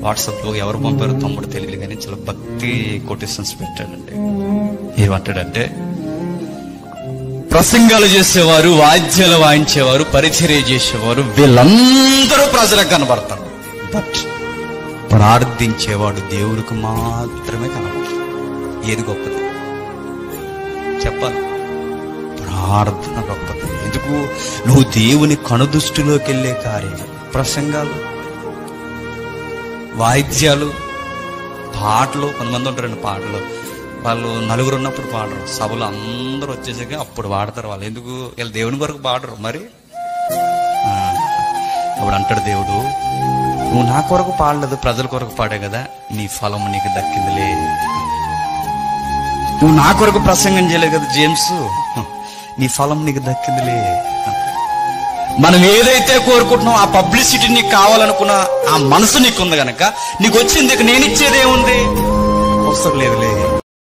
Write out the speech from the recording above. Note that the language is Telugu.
వాట్సాప్ లో ఎవరు పంపారో తమ్ముడు తెలియదు కానీ చాలా భక్తి కొటేషన్స్ పెట్టాడండి ఏమంటాడంటే ప్రసంగాలు చేసేవారు వాద్యాలు వాయించేవారు పరిచర్య చేసేవారు వీళ్ళందరూ ప్రజలకు కనబడతారు బట్ ప్రార్థించేవాడు దేవుడికి మాత్రమే కనబడతాడు ఏది గొప్పది చెప్పాలి ప్రార్థన గొప్పది ఎందుకు నువ్వు దేవుని కనుదృష్టిలోకి వెళ్ళే కార్యం ప్రసంగాలు వాయిద్యాలు పాటలు కొంతమంది ఉంటారండి పాటలు వాళ్ళు నలుగురు ఉన్నప్పుడు పాడరు సభలు అందరూ వచ్చేసాక అప్పుడు పాడతారు వాళ్ళు ఎందుకు వీళ్ళు దేవుని కొరకు పాడరు మరి ఆ, అప్పుడు అంటాడు దేవుడు నువ్వు నా కొరకు పాడలేదు ప్రజల కొరకు పాడే కదా నీ ఫలం నీకు దక్కిందిలే నువ్వు నా కొరకు ప్రసంగం చేయలేదు కదా జేమ్స్ నీ ఫలం నీకు దక్కిందిలే మనం ఏదైతే కోరుకుంటున్నాం ఆ పబ్లిసిటీ నీకు కావాలనుకున్న ఆ మనసు నీకు ఉంది గనక నీకు వచ్చింది ఇక నేను ఇచ్చేది ఏముంది అవసరం లేదులే